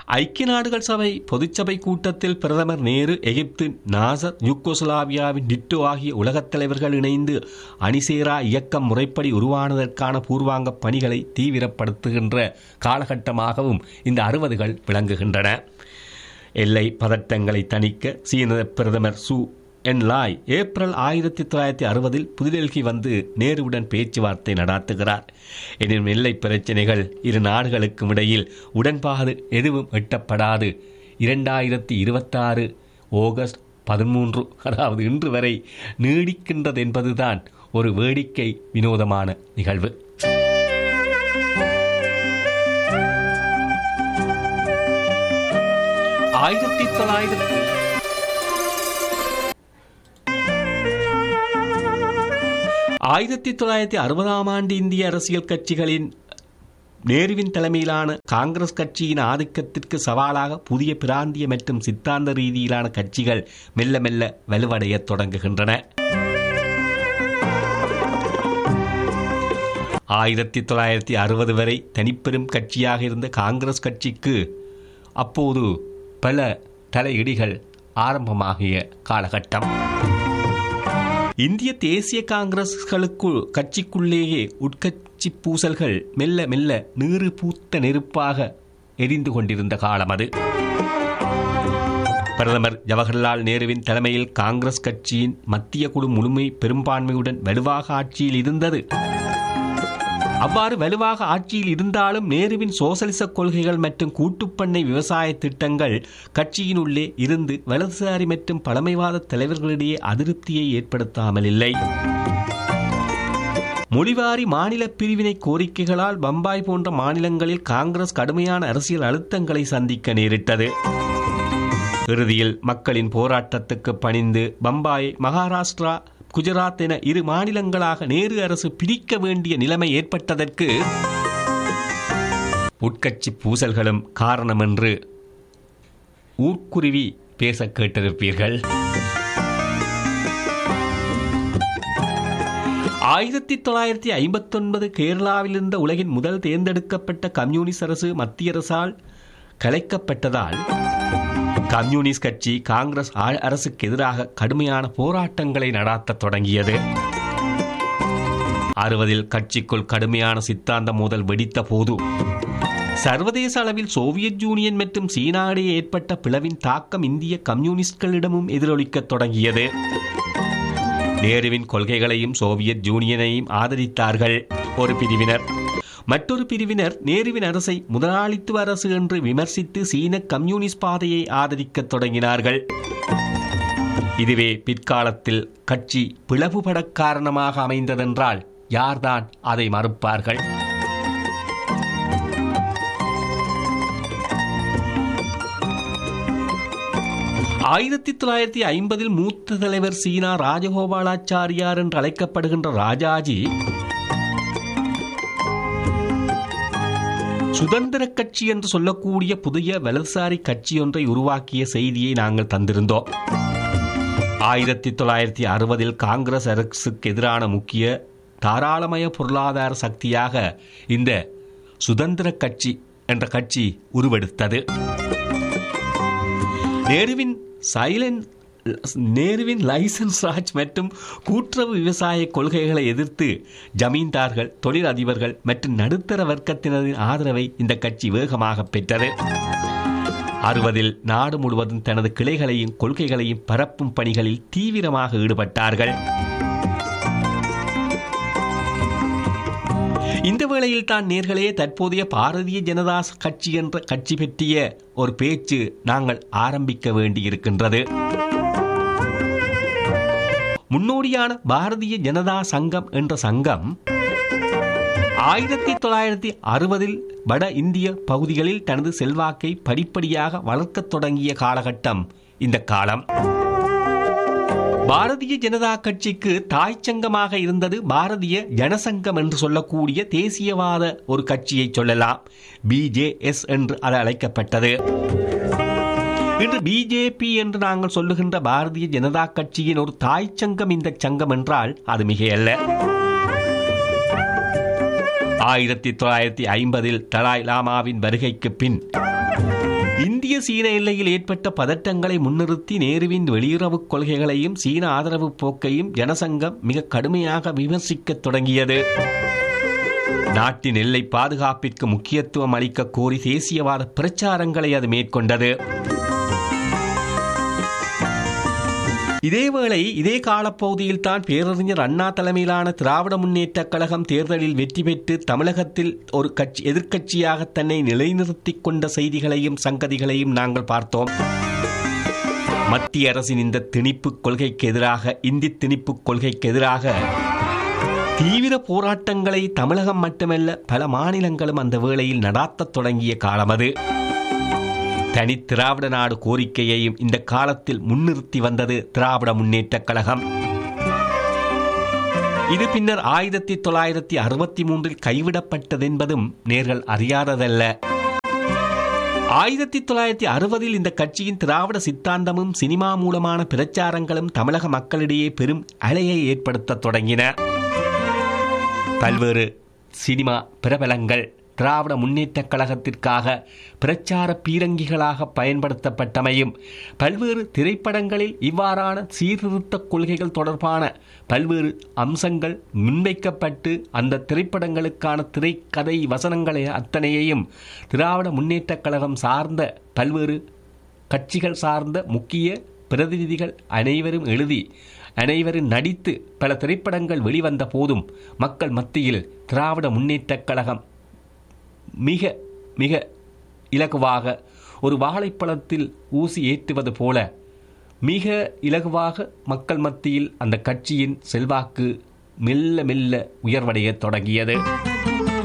ஐக்கிய நாடுகள் சபை பொதுச்சபை கூட்டத்தில் பிரதமர் நேரு எகிப்து நாசர் யூகோஸ்லாவியாவின் டிட்டோ ஆகிய உலகத் தலைவர்கள் இணைந்து அணிசேரா இயக்கம் முறைப்படி உருவானதற்கான பூர்வாங்க பணிகளை தீவிரப்படுத்துகின்ற காலகட்டமாகவும் இந்த அறுபதுகள் விளங்குகின்றன எல்லை பதட்டங்களை தணிக்க சீன பிரதமர் சு என் லாய் ஏப்ரல் ஆயிரத்தி தொள்ளாயிரத்தி அறுபதில் புதுடெல்லி வந்து நேருவுடன் பேச்சுவார்த்தை நடாத்துகிறார் எனினும் எல்லை பிரச்சினைகள் இரு நாடுகளுக்கும் இடையில் உடன்பாடு எதுவும் எட்டப்படாது இரண்டாயிரத்தி இருபத்தாறு ஆகஸ்ட் பதிமூன்று அதாவது இன்று வரை நீடிக்கின்றது என்பதுதான் ஒரு வேடிக்கை வினோதமான நிகழ்வு ஆயிரத்தி தொள்ளாயிரத்தி ஆயிரத்தி தொள்ளாயிரத்தி அறுபதாம் ஆண்டு இந்திய அரசியல் கட்சிகளின் நேருவின் தலைமையிலான காங்கிரஸ் கட்சியின் ஆதிக்கத்திற்கு சவாலாக புதிய பிராந்திய மற்றும் சித்தாந்த ரீதியிலான கட்சிகள் மெல்ல மெல்ல வலுவடையத் தொடங்குகின்றன ஆயிரத்தி தொள்ளாயிரத்தி அறுபது வரை தனிப்பெரும் கட்சியாக இருந்த காங்கிரஸ் கட்சிக்கு அப்போது பல தலையிடிகள் ஆரம்பமாகிய காலகட்டம் இந்திய தேசிய காங்கிரஸ்களுக்கு கட்சிக்குள்ளேயே உட்கட்சி பூசல்கள் மெல்ல மெல்ல நீறு பூத்த நெருப்பாக எரிந்து கொண்டிருந்த காலம் அது பிரதமர் ஜவஹர்லால் நேருவின் தலைமையில் காங்கிரஸ் கட்சியின் மத்திய குழு முழுமை பெரும்பான்மையுடன் வலுவாக ஆட்சியில் இருந்தது அவ்வாறு வலுவாக ஆட்சியில் இருந்தாலும் நேருவின் சோசலிச கொள்கைகள் மற்றும் கூட்டுப்பண்ணை விவசாய திட்டங்கள் கட்சியினுள்ளே இருந்து வலதுசாரி மற்றும் பழமைவாத தலைவர்களிடையே அதிருப்தியை ஏற்படுத்தாமல் இல்லை மொழிவாரி மாநில பிரிவினை கோரிக்கைகளால் பம்பாய் போன்ற மாநிலங்களில் காங்கிரஸ் கடுமையான அரசியல் அழுத்தங்களை சந்திக்க நேரிட்டது இறுதியில் மக்களின் போராட்டத்துக்கு பணிந்து பம்பாய் மகாராஷ்டிரா குஜராத் என இரு மாநிலங்களாக நேரு அரசு பிரிக்க வேண்டிய நிலைமை ஏற்பட்டதற்கு உட்கட்சி பூசல்களும் காரணம் என்று ஊர்க்குருவி பேச கேட்டிருப்பீர்கள் ஆயிரத்தி தொள்ளாயிரத்தி ஐம்பத்தொன்பது கேரளாவில் இருந்த உலகின் முதல் தேர்ந்தெடுக்கப்பட்ட கம்யூனிஸ்ட் அரசு மத்திய அரசால் கலைக்கப்பட்டதால் கம்யூனிஸ்ட் கட்சி காங்கிரஸ் அரசுக்கு எதிராக கடுமையான போராட்டங்களை நடாத்த தொடங்கியது அறுபதில் கட்சிக்குள் கடுமையான சித்தாந்த மோதல் வெடித்த போது சர்வதேச அளவில் சோவியத் யூனியன் மற்றும் சீனா இடையே ஏற்பட்ட பிளவின் தாக்கம் இந்திய கம்யூனிஸ்ட்களிடமும் எதிரொலிக்கத் தொடங்கியது நேருவின் கொள்கைகளையும் சோவியத் யூனியனையும் ஆதரித்தார்கள் ஒரு பிரிவினர் மற்றொரு பிரிவினர் நேருவின் அரசை முதலாளித்துவ அரசு என்று விமர்சித்து சீன கம்யூனிஸ்ட் பாதையை ஆதரிக்கத் தொடங்கினார்கள் இதுவே பிற்காலத்தில் கட்சி பிளவுபட காரணமாக அமைந்ததென்றால் யார்தான் அதை மறுப்பார்கள் ஆயிரத்தி தொள்ளாயிரத்தி ஐம்பதில் மூத்த தலைவர் சீனா ராஜகோபாலாச்சாரியார் என்று அழைக்கப்படுகின்ற ராஜாஜி சுதந்திர கட்சி என்று சொல்லக்கூடிய புதிய வலதுசாரி கட்சி ஒன்றை உருவாக்கிய செய்தியை நாங்கள் தந்திருந்தோம் ஆயிரத்தி தொள்ளாயிரத்தி அறுபதில் காங்கிரஸ் அரசுக்கு எதிரான முக்கிய தாராளமய பொருளாதார சக்தியாக இந்த சுதந்திர கட்சி என்ற கட்சி உருவெடுத்தது நேருவின் சைலண்ட் நேருவின் லைசன்ஸ் ராஜ் மற்றும் கூட்டுறவு விவசாய கொள்கைகளை எதிர்த்து ஜமீன்தார்கள் தொழில் அதிபர்கள் மற்றும் நடுத்தர வர்க்கத்தினரின் ஆதரவை இந்த கட்சி வேகமாக பெற்றது அறுபதில் நாடு முழுவதும் தனது கிளைகளையும் கொள்கைகளையும் பரப்பும் பணிகளில் தீவிரமாக ஈடுபட்டார்கள் இந்த வேளையில் தான் நேர்களே தற்போதைய பாரதிய ஜனதா கட்சி என்ற கட்சி பற்றிய ஒரு பேச்சு நாங்கள் ஆரம்பிக்க வேண்டியிருக்கின்றது முன்னோடியான பாரதிய ஜனதா சங்கம் என்ற சங்கம் ஆயிரத்தி தொள்ளாயிரத்தி அறுபதில் வட இந்திய பகுதிகளில் தனது செல்வாக்கை படிப்படியாக வளர்க்கத் தொடங்கிய காலகட்டம் இந்த காலம் பாரதிய ஜனதா கட்சிக்கு தாய் சங்கமாக இருந்தது பாரதிய ஜனசங்கம் என்று சொல்லக்கூடிய தேசியவாத ஒரு கட்சியை சொல்லலாம் பிஜேஎஸ் என்று அது அழைக்கப்பட்டது இன்று பிஜேபி என்று நாங்கள் சொல்லுகின்ற பாரதிய ஜனதா கட்சியின் ஒரு தாய் சங்கம் இந்த சங்கம் என்றால் அது மிகையல்ல ஆயிரத்தி தொள்ளாயிரத்தி ஐம்பதில் தலாய் லாமாவின் வருகைக்கு பின் இந்திய சீன எல்லையில் ஏற்பட்ட பதட்டங்களை முன்னிறுத்தி நேருவின் வெளியுறவுக் கொள்கைகளையும் சீன ஆதரவு போக்கையும் ஜனசங்கம் மிக கடுமையாக விமர்சிக்கத் தொடங்கியது நாட்டின் எல்லை பாதுகாப்பிற்கு முக்கியத்துவம் அளிக்க கோரி தேசியவாத பிரச்சாரங்களை அது மேற்கொண்டது இதேவேளை இதே காலப்பகுதியில் தான் பேரறிஞர் அண்ணா தலைமையிலான திராவிட முன்னேற்றக் கழகம் தேர்தலில் வெற்றி பெற்று தமிழகத்தில் ஒரு கட்சி எதிர்க்கட்சியாக தன்னை நிலைநிறுத்திக் கொண்ட செய்திகளையும் சங்கதிகளையும் நாங்கள் பார்த்தோம் மத்திய அரசின் இந்த திணிப்பு கொள்கைக்கு எதிராக இந்தி திணிப்பு கொள்கைக்கு எதிராக தீவிர போராட்டங்களை தமிழகம் மட்டுமல்ல பல மாநிலங்களும் அந்த வேளையில் நடாத்தத் தொடங்கிய காலம் அது தனி திராவிட நாடு கோரிக்கையையும் இந்த காலத்தில் முன்னிறுத்தி வந்தது திராவிட முன்னேற்றக் கழகம் இது பின்னர் ஆயிரத்தி தொள்ளாயிரத்தி அறுபத்தி மூன்றில் கைவிடப்பட்டதென்பதும் நேர்கள் அறியாததல்ல ஆயிரத்தி தொள்ளாயிரத்தி அறுபதில் இந்த கட்சியின் திராவிட சித்தாந்தமும் சினிமா மூலமான பிரச்சாரங்களும் தமிழக மக்களிடையே பெரும் அலையை ஏற்படுத்தத் தொடங்கின பல்வேறு சினிமா பிரபலங்கள் திராவிட முன்னேற்றக் கழகத்திற்காக பிரச்சார பீரங்கிகளாக பயன்படுத்தப்பட்டமையும் பல்வேறு திரைப்படங்களில் இவ்வாறான சீர்திருத்த கொள்கைகள் தொடர்பான பல்வேறு அம்சங்கள் முன்வைக்கப்பட்டு அந்த திரைப்படங்களுக்கான திரைக்கதை வசனங்களை அத்தனையையும் திராவிட முன்னேற்றக் கழகம் சார்ந்த பல்வேறு கட்சிகள் சார்ந்த முக்கிய பிரதிநிதிகள் அனைவரும் எழுதி அனைவரும் நடித்து பல திரைப்படங்கள் வெளிவந்த போதும் மக்கள் மத்தியில் திராவிட முன்னேற்றக் கழகம் மிக மிக இலகுவாக ஒரு வாழைப்பழத்தில் ஊசி ஏற்றுவது போல மிக இலகுவாக மக்கள் மத்தியில் அந்த கட்சியின் செல்வாக்கு மெல்ல மெல்ல உயர்வடையத் தொடங்கியது